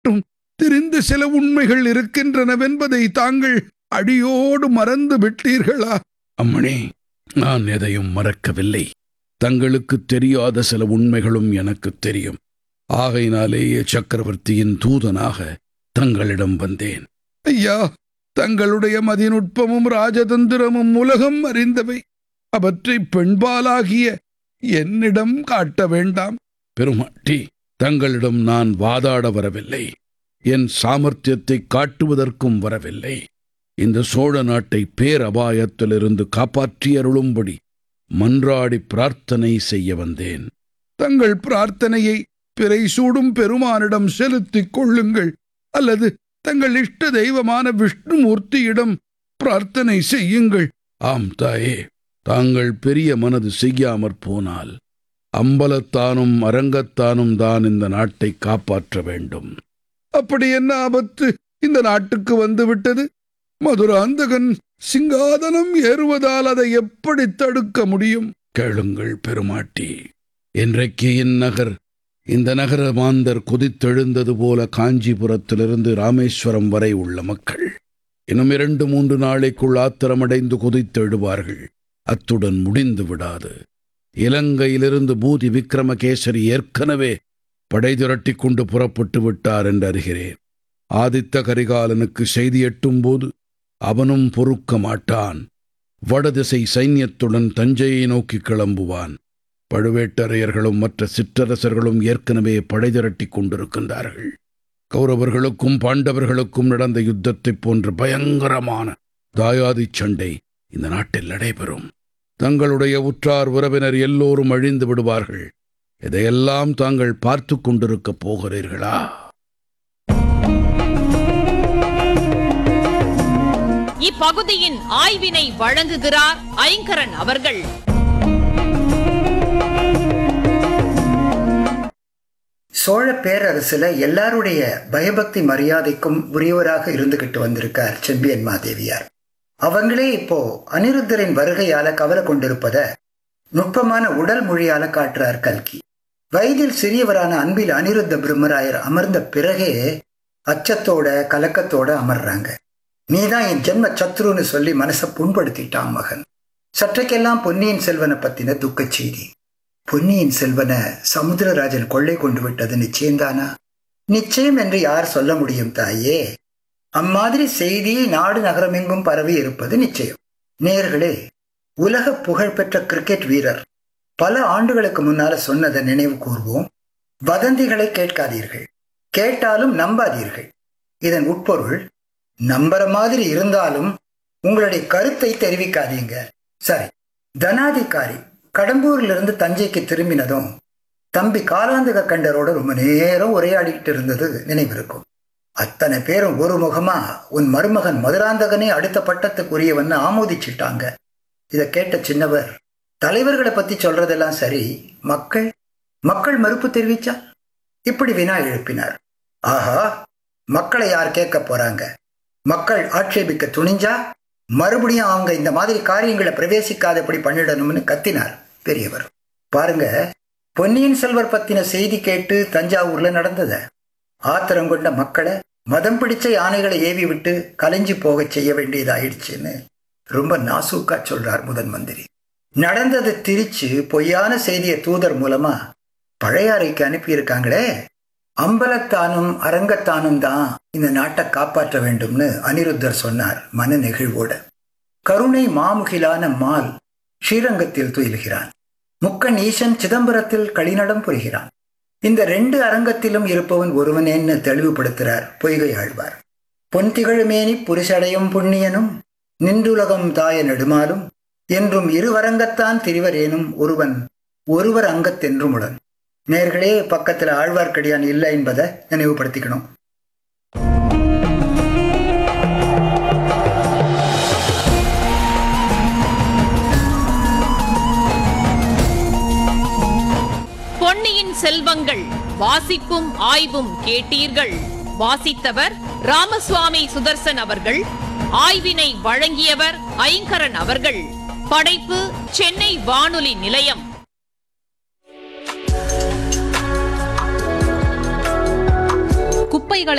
மட்டும் தெரிந்த சில உண்மைகள் இருக்கின்றனவென்பதை தாங்கள் அடியோடு மறந்து விட்டீர்களா அம்மணி நான் எதையும் மறக்கவில்லை தங்களுக்கு தெரியாத சில உண்மைகளும் எனக்கு தெரியும் ஆகையினாலேயே சக்கரவர்த்தியின் தூதனாக தங்களிடம் வந்தேன் ஐயா தங்களுடைய மதிநுட்பமும் ராஜதந்திரமும் உலகம் அறிந்தவை அவற்றை பெண்பாலாகிய என்னிடம் காட்ட வேண்டாம் பெருமாட்டி தங்களிடம் நான் வாதாட வரவில்லை என் சாமர்த்தியத்தை காட்டுவதற்கும் வரவில்லை இந்த சோழ நாட்டை பேரபாயத்திலிருந்து காப்பாற்றியருளும்படி மன்றாடி பிரார்த்தனை செய்ய வந்தேன் தங்கள் பிரார்த்தனையை பிறை சூடும் பெருமானிடம் செலுத்திக் கொள்ளுங்கள் அல்லது தங்கள் இஷ்ட தெய்வமான விஷ்ணுமூர்த்தியிடம் பிரார்த்தனை செய்யுங்கள் ஆம் தாயே தாங்கள் பெரிய மனது செய்யாமற் போனால் அம்பலத்தானும் அரங்கத்தானும் தான் இந்த நாட்டை காப்பாற்ற வேண்டும் அப்படி என்ன ஆபத்து இந்த நாட்டுக்கு வந்துவிட்டது மதுராந்தகன் சிங்காதனம் ஏறுவதால் அதை எப்படி தடுக்க முடியும் கேளுங்கள் பெருமாட்டி இன்றைக்கு இந்நகர் இந்த நகர மாந்தர் கொதித்தெழுந்தது போல காஞ்சிபுரத்திலிருந்து ராமேஸ்வரம் வரை உள்ள மக்கள் இன்னும் இரண்டு மூன்று நாளைக்குள் ஆத்திரமடைந்து கொதித்தெழுவார்கள் அத்துடன் முடிந்து விடாது இலங்கையிலிருந்து பூதி விக்ரமகேசரி ஏற்கனவே படை திரட்டிக் கொண்டு புறப்பட்டு விட்டார் என்று அறிகிறேன் ஆதித்த கரிகாலனுக்கு செய்தி எட்டும் போது அவனும் பொறுக்க மாட்டான் வடதிசை சைன்யத்துடன் தஞ்சையை நோக்கி கிளம்புவான் பழுவேட்டரையர்களும் மற்ற சிற்றரசர்களும் ஏற்கனவே படை திரட்டிக் கொண்டிருக்கின்றார்கள் கௌரவர்களுக்கும் பாண்டவர்களுக்கும் நடந்த யுத்தத்தைப் போன்ற பயங்கரமான தாயாதி சண்டை இந்த நாட்டில் நடைபெறும் தங்களுடைய உற்றார் உறவினர் எல்லோரும் அழிந்து விடுவார்கள் இதையெல்லாம் தாங்கள் பார்த்து கொண்டிருக்கப் போகிறீர்களா இப்பகுதியின் ஆய்வினை வழங்குகிறார் ஐங்கரன் அவர்கள் சோழ பேரரசுல எல்லாருடைய பயபக்தி மரியாதைக்கும் உரியவராக இருந்துகிட்டு வந்திருக்கார் செம்பியன் மாதேவியார் அவங்களே இப்போ அனிருத்தரின் வருகையால கவலை கொண்டிருப்பத நுட்பமான உடல் மொழியால காட்டுறார் கல்கி வயதில் சிறியவரான அன்பில் அனிருத்த பிரம்மராயர் அமர்ந்த பிறகே அச்சத்தோட கலக்கத்தோட அமர்றாங்க நீதான் என் ஜென்ம சத்ருன்னு சொல்லி மனசை புண்படுத்திட்டான் மகன் சற்றைக்கெல்லாம் பொன்னியின் செல்வனை பத்தின துக்கச் செய்தி பொன்னியின் செல்வனை சமுத்திரராஜன் கொள்ளை கொண்டு விட்டது நிச்சயம்தானா நிச்சயம் என்று யார் சொல்ல முடியும் தாயே அம்மாதிரி செய்தி நாடு நகரமெங்கும் பரவி இருப்பது நிச்சயம் நேர்களே உலக புகழ்பெற்ற கிரிக்கெட் வீரர் பல ஆண்டுகளுக்கு முன்னால சொன்னதை நினைவு கூர்வோம் வதந்திகளை கேட்காதீர்கள் கேட்டாலும் நம்பாதீர்கள் இதன் உட்பொருள் நம்புற மாதிரி இருந்தாலும் உங்களுடைய கருத்தை தெரிவிக்காதீங்க சரி தனாதிகாரி கடம்பூர்ல இருந்து தஞ்சைக்கு திரும்பினதும் தம்பி காலாந்தக கண்டரோட ரொம்ப நேரம் உரையாடிக்கிட்டு இருந்தது நினைவிருக்கும் அத்தனை பேரும் ஒரு முகமா உன் மருமகன் மதுராந்தகனே அடுத்த பட்டத்துக்குரியவன்னு ஆமோதிச்சிட்டாங்க இதை கேட்ட சின்னவர் தலைவர்களை பத்தி சொல்றதெல்லாம் சரி மக்கள் மக்கள் மறுப்பு தெரிவிச்சா இப்படி வினா எழுப்பினார் ஆஹா மக்களை யார் கேட்க போறாங்க மக்கள் ஆட்சேபிக்க துணிஞ்சா மறுபடியும் அவங்க இந்த மாதிரி காரியங்களை பிரவேசிக்காதபடி பண்ணிடணும்னு கத்தினார் பெரியவர் பாருங்க பொன்னியின் செல்வர் பத்தின செய்தி கேட்டு தஞ்சாவூர்ல நடந்தத ஆத்திரம் கொண்ட மக்களை மதம் பிடிச்ச யானைகளை ஏவி விட்டு கலைஞ்சு போகச் செய்ய வேண்டியதாயிடுச்சுன்னு ரொம்ப நாசூக்கா சொல்றார் முதன் மந்திரி நடந்ததை திரிச்சு பொய்யான செய்தியை தூதர் மூலமா பழையாறைக்கு அனுப்பியிருக்காங்களே அம்பலத்தானும் அரங்கத்தானும் தான் இந்த நாட்டை காப்பாற்ற வேண்டும்னு அனிருத்தர் சொன்னார் மன நெகிழ்வோட கருணை மாமுகிலான மால் ஸ்ரீரங்கத்தில் துயில்கிறான் முக்கன் ஈசன் சிதம்பரத்தில் களிநடம் புரிகிறான் இந்த ரெண்டு அரங்கத்திலும் இருப்பவன் ஒருவனேன்னு தெளிவுபடுத்துகிறார் பொய்கை ஆழ்வார் பொன் திகழுமேனி புரிசடையும் புண்ணியனும் நின்றுலகம் தாய நெடுமாலும் என்றும் இருவரங்கத்தான் திரிவரேனும் ஒருவன் ஒருவர் அங்கத்தென்றும் உடன் நேர்களே பக்கத்தில் ஆழ்வார்க்கடியான் இல்லை என்பதை நினைவுபடுத்திக்கணும் பொன்னியின் செல்வங்கள் வாசிப்பும் ஆய்வும் கேட்டீர்கள் வாசித்தவர் ராமசுவாமி சுதர்சன் அவர்கள் ஆய்வினை வழங்கியவர் ஐங்கரன் அவர்கள் படைப்பு சென்னை வானொலி நிலையம் குப்பைகளை